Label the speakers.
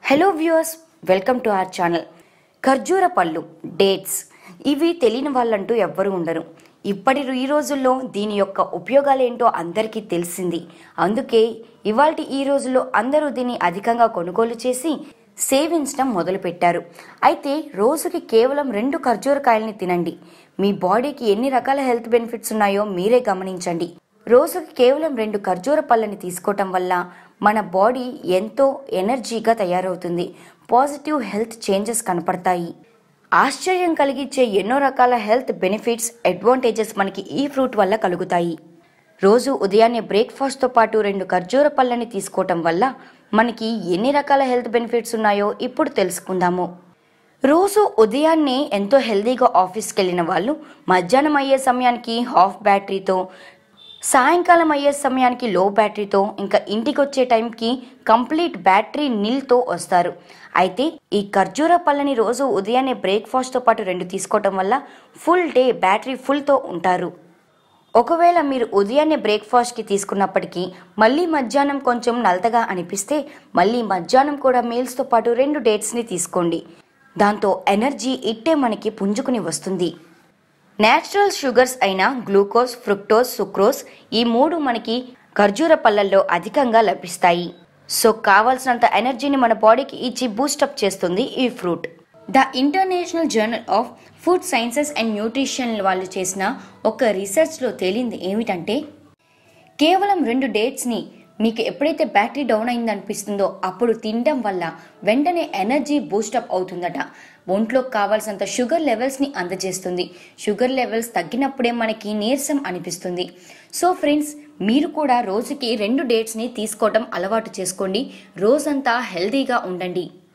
Speaker 1: hello viewers welcome to our channel ఖర్జూర పళ్ళు dates ఇవి తెలియని వాళ్ళంటూ ఎవ్వరూ ఉండరు ఇప్పటి ఈ రోజుల్లో దీని యొక్క ఉపయోగాలు ఏంటో అందరికీ తెలిసింది అందుకే ఇవాల్టి ఈ రోజుల్లో అందరూ దీన్ని అధికంగా కొనుగోలు చేసి సేవించడం మొదలుపెట్టారు అయితే రోజుకి కేవలం రెండు ఖర్జూర కాయల్ని తినండి మీ బాడీకి ఎన్ని రకాల హెల్త్ బెనిఫిట్స్ ఉన్నాయో మీరే గమనించండి రోజుకి కేవలం రెండు ఖర్జూర పళ్ళని తీసుకోవటం వల్ల మన బాడీ ఎంతో ఎనర్జీగా తయారవుతుంది పాజిటివ్ హెల్త్ చేంజెస్ కనపడతాయి ఆశ్చర్యం కలిగించే ఎన్నో రకాల హెల్త్ బెనిఫిట్స్ అడ్వాంటేజెస్ మనకి ఈ ఫ్రూట్ వల్ల కలుగుతాయి రోజు ఉదయాన్నే బ్రేక్ఫాస్ట్తో పాటు రెండు ఖర్జూర పళ్ళని తీసుకోవటం వల్ల మనకి ఎన్ని రకాల హెల్త్ బెనిఫిట్స్ ఉన్నాయో ఇప్పుడు తెలుసుకుందాము రోజు ఉదయాన్నే ఎంతో హెల్దీగా ఆఫీస్కి వెళ్ళిన వాళ్ళు మధ్యాహ్నం అయ్యే సమయానికి హాఫ్ బ్యాటరీతో సాయంకాలం అయ్యే సమయానికి లో బ్యాటరీతో ఇంకా ఇంటికి వచ్చే టైంకి కంప్లీట్ బ్యాటరీ నిల్తో వస్తారు అయితే ఈ ఖర్జూర పళ్ళని రోజు ఉదయాన్నే బ్రేక్ఫాస్ట్తో పాటు రెండు తీసుకోవటం వల్ల ఫుల్ డే బ్యాటరీ ఫుల్తో ఉంటారు ఒకవేళ మీరు ఉదయాన్నే బ్రేక్ఫాస్ట్కి తీసుకున్నప్పటికీ మళ్ళీ మధ్యాహ్నం కొంచెం నలతగా అనిపిస్తే మళ్ళీ మధ్యాహ్నం కూడా మీల్స్తో పాటు రెండు డేట్స్ని తీసుకోండి దాంతో ఎనర్జీ ఇట్టే మనకి పుంజుకుని వస్తుంది నేచురల్ షుగర్స్ అయిన గ్లూకోజ్ ఫ్రుక్టోజ్ సుక్రోజ్ ఈ మూడు మనకి ఖర్జూర పళ్ళల్లో అధికంగా లభిస్తాయి సో కావాల్సినంత ఎనర్జీని మన బాడీకి ఇచ్చి బూస్టప్ చేస్తుంది ఈ fruit the international journal of food sciences and nutrition వాళ్ళు చేసిన ఒక రీసెర్చ్లో తేలింది ఏమిటంటే కేవలం రెండు డేట్స్ని మీకు ఎప్పుడైతే బ్యాటరీ డౌన్ అయింది అనిపిస్తుందో అప్పుడు తినడం వల్ల వెంటనే ఎనర్జీ బూస్టప్ అవుతుందట ఒంట్లోకి కావాల్సినంత షుగర్ లెవెల్స్ని అందజేస్తుంది షుగర్ లెవెల్స్ తగ్గినప్పుడే మనకి నీరసం అనిపిస్తుంది సో ఫ్రెండ్స్ మీరు కూడా రోజుకి రెండు డేట్స్ని తీసుకోవడం అలవాటు చేసుకోండి రోజంతా హెల్తీగా ఉండండి